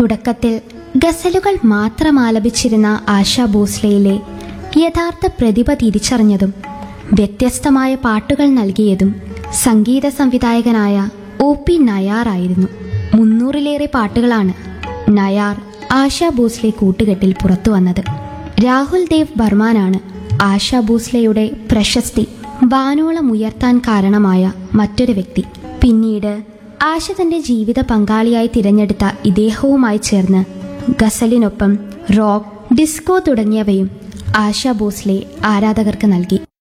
തുടക്കത്തിൽ ഗസലുകൾ മാത്രം ആലപിച്ചിരുന്ന ആശാ ഭോസ്ലെയിലെ യഥാർത്ഥ പ്രതിഭ തിരിച്ചറിഞ്ഞതും വ്യത്യസ്തമായ പാട്ടുകൾ നൽകിയതും സംഗീത സംവിധായകനായ ഒ പി നയാറായിരുന്നു മുന്നൂറിലേറെ പാട്ടുകളാണ് നയാർ ആശാ ഭോസ്ലെ കൂട്ടുകെട്ടിൽ പുറത്തു വന്നത് രാഹുൽ ദേവ് ബർമാനാണ് ആശാ ഭോസ്ലെയുടെ പ്രശസ്തി വാനോളം ഉയർത്താൻ കാരണമായ മറ്റൊരു വ്യക്തി പിന്നീട് ആശ തന്റെ ജീവിത പങ്കാളിയായി തിരഞ്ഞെടുത്ത ഇദ്ദേഹവുമായി ചേർന്ന് ഗസലിനൊപ്പം റോക്ക് ഡിസ്കോ തുടങ്ങിയവയും ആശാ ഭോസ്ലെ ആരാധകർക്ക് നൽകി